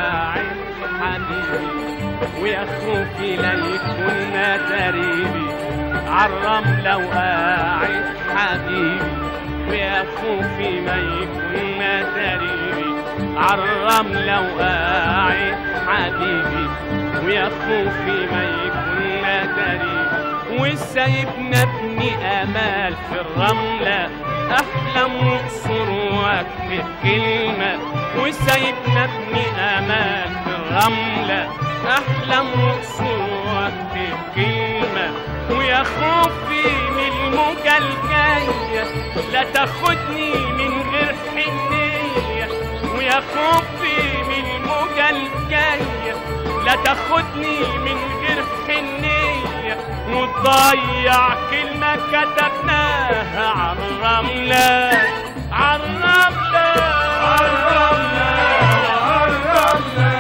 واعد حبيبي ويا خوفي لا يكون تريبي عالرملة وقاعد حبيبي ويا خوفي ما يكون تريبي عالرملة وقاعد حبيبي ويا خوفي ما يكون تريبي وسايبنا ابني امال في الرملة احلم واقصر واكتب كلمة وسايبنا ابني امال في الرملة احلم واقصر واكتب كلمة ويا خوفي من الموجة الجاية لا تاخدني من غير حنية ويا خوفي من الموجة الجاية لا تاخدني من غير حنية وتضيع كلمة كتبناها عالرملة عالرملة عالرملة عالرملة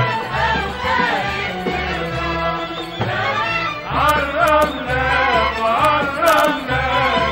عالرملة عالرملة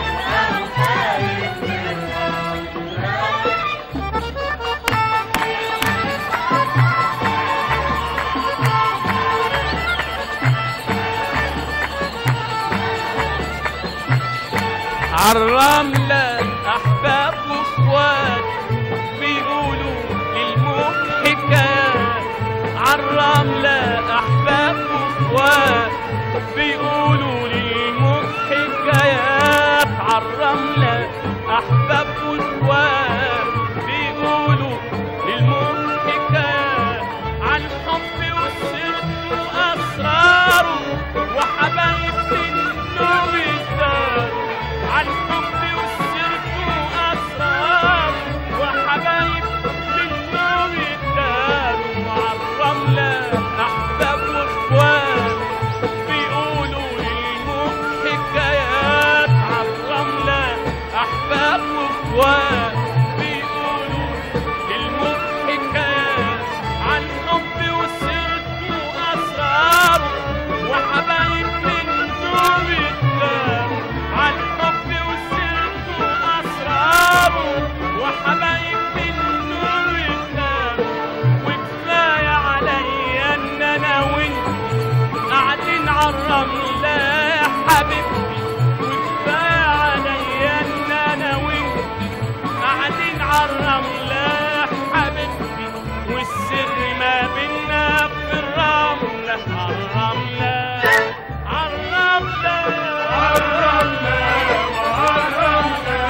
عالرملة أحباب وإخوات بيقولوا للموت حكايات عالرملة أحباب وإخوات بيقولوا للموت حكايات عالرملة أحباب وإخوات بيقولوا للموت حكايات عن حب وسرته وأسراره وحبايب منه بيداروا عن حب وسرته وأسراره وحبايب منه بيداروا عالرملة أحباب وإخوات بيقولوا للموت حكايات عالرملة أحباب وإخوات بيقولوا للموت حكايات عن حب وسرته وأسراره وحبايب منه بيتداروا عن حب وسرته وأسراره وحبايب منه بيتداروا وكفاية عليا إن أنا وأنت قاعدين عالرملة يا حبيبتي وكفاية عليا إن أنا وأنت قاعدين عالرملة يا حبيبتي والسر ما بينا في الرملة عالرملة عالرملة عالرملة وعالرملة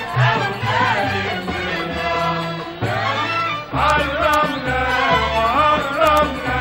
عالرملة وعالرملة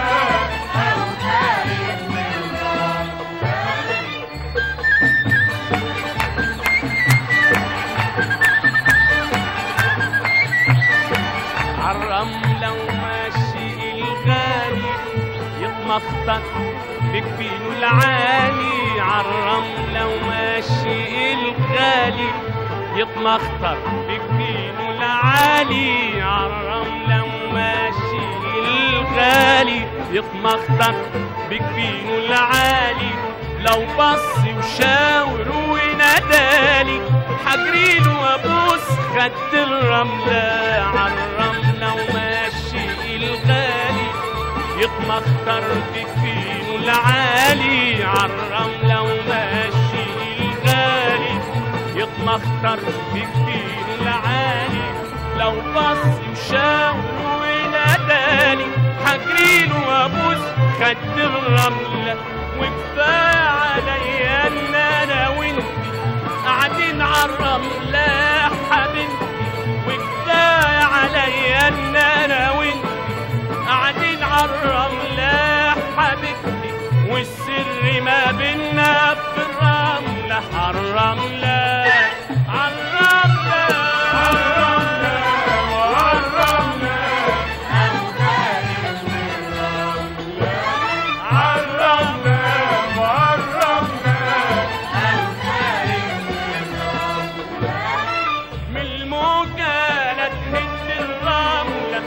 عالرملة وماشي الغالي يتمخطط بجبينه العالي عالرملة وماشي الغالي يتمخطر بجبينه العالي عالرملة وماشي الغالي يتمخطر بجبينه العالي لو بص وشاور ونادالي حجريله وابوس خد الرملة عالرملة وماشي الغالي يتمخطر بجبينه العالي عالرملة وماشي الغالي يتمخطر بجبينه العالي لو بص وشاور وناداني حجريله وابوس خد الرملة وكفاية عليا ان انا وانتي قاعدين عالرملة يا حبيبتي وكفاية عليا ان انا وانتي قاعدين عالرملة يا حبيبتي والسر ما بينا في الرملة عالرملة عالرملة عالرملة وعالرملة عالرملة وعالرملة من الموجة لا تهد الرملة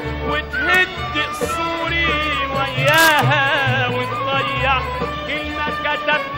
وتهد قصوري وياها وتضيع كلمة كتبت